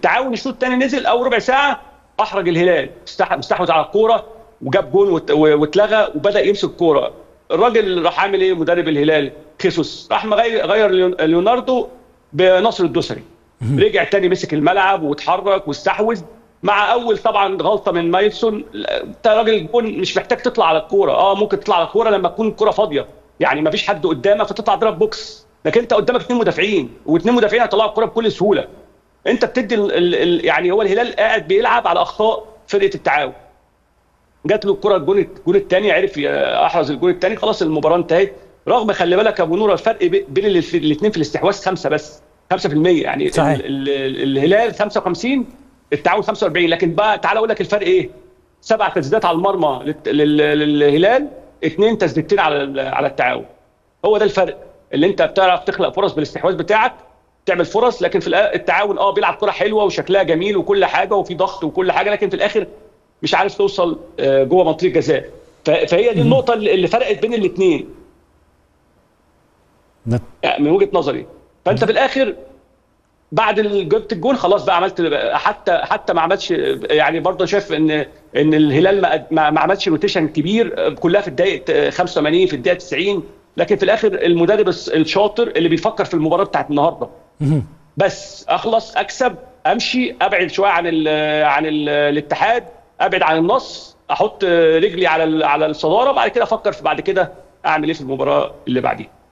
التعاون الشوط الثاني نزل اول ربع ساعه احرج الهلال استح- استحوذ على الكوره وجاب جون وات- واتلغى وبدا يمسك الكوره الراجل راح عامل ايه مدرب الهلال خيسوس راح مغير غير ليون- ليوناردو بنصر الدوسري رجع تاني مسك الملعب واتحرك واستحوذ مع اول طبعا غلطه من مايلسون انت راجل جون مش محتاج تطلع على الكوره اه ممكن تطلع على الكوره لما تكون الكوره فاضيه يعني ما فيش حد قدامك فتطلع تضرب بوكس لكن انت قدامك اثنين مدافعين واثنين مدافعين هيطلعوا الكوره بكل سهوله انت بتدي ال ال ال يعني هو الهلال قاعد بيلعب على اخطاء فرقه التعاون جات له الكره الجون الجون الثاني عرف ي- احرز الجون الثاني خلاص المباراه انتهت رغم خلي بالك يا ابو نور الفرق بي- بين الاثنين في الاستحواذ خمسه بس 5% يعني صحيح. ال ال الهلال 55 التعاون 45 لكن بقى تعالى اقول لك الفرق ايه سبع تسديدات على المرمى للت- لل- للهلال اثنين تسديدتين على ال- على التعاون هو ده الفرق اللي انت بتعرف تخلق فرص بالاستحواذ بتاعك تعمل فرص لكن في الآ- التعاون اه بيلعب كره حلوه وشكلها جميل وكل حاجه وفي ضغط وكل حاجه لكن في الاخر مش عارف توصل آه، جوه منطقه الجزاء ف- فهي دي النقطه اللي اللي فرقت بين الاثنين نت- يعني من وجهه نظري فانت في الاخر بعد ال- جبت الجون خلاص بقى عملت حتى حتى ما عملتش يعني برضه شايف ان ان الهلال ما ما ما عملش روتيشن كبير كلها في الدقائق 85 في الدقيقه 90 لكن في الاخر المدرب الس- الشاطر اللي بيفكر في المباراه بتاعت النهارده بس اخلص اكسب امشي ابعد شويه عن ال عن ال الاتحاد ابعد عن النص احط رجلي على ال- على الصداره بعد كده افكر في بعد كده اعمل ايه في المباراه اللي بعديها